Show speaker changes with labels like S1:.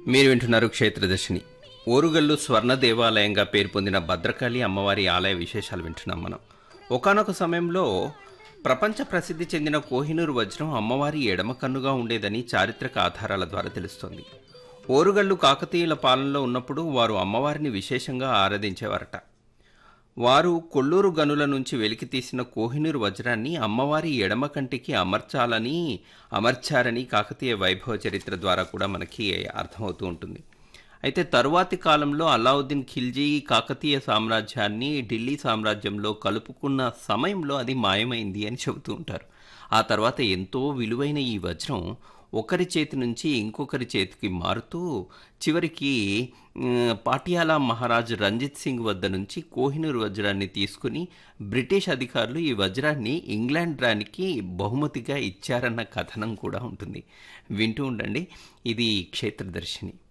S1: మీరు వింటున్నారు క్షేత్రదర్శిని ఓరుగల్లు స్వర్ణ దేవాలయంగా పేరు పొందిన భద్రకాళి అమ్మవారి ఆలయ విశేషాలు వింటున్నాం మనం ఒకానొక సమయంలో ప్రపంచ ప్రసిద్ధి చెందిన కోహినూరు వజ్రం అమ్మవారి ఎడమ కన్నుగా ఉండేదని చారిత్రక ఆధారాల ద్వారా తెలుస్తోంది ఓరుగల్లు కాకతీయుల పాలనలో ఉన్నప్పుడు వారు అమ్మవారిని విశేషంగా ఆరాధించేవారట వారు కొల్లూరు గనుల నుంచి వెలికి తీసిన కోహినూరు వజ్రాన్ని అమ్మవారి ఎడమ కంటికి అమర్చాలని అమర్చారని కాకతీయ వైభవ చరిత్ర ద్వారా కూడా మనకి అర్థమవుతూ ఉంటుంది అయితే తరువాతి కాలంలో అలావుద్దీన్ ఖిల్జీ కాకతీయ సామ్రాజ్యాన్ని ఢిల్లీ సామ్రాజ్యంలో కలుపుకున్న సమయంలో అది మాయమైంది అని చెబుతూ ఉంటారు ఆ తర్వాత ఎంతో విలువైన ఈ వజ్రం ఒకరి చేతి నుంచి ఇంకొకరి చేతికి మారుతూ చివరికి ఉమ్, పాటియాలా మహారాజు రంజిత్ సింగ్ వద్ద నుంచి కోహినూర్ వజ్రాన్ని తీసుకుని బ్రిటిష్ అధికారులు ఈ వజ్రాన్ని ఇంగ్లాండ్ రానికి బహుమతిగా ఇచ్చారన్న కథనం కూడా ఉంటుంది వింటూ ఉండండి ఇది క్షేత్రదర్శిని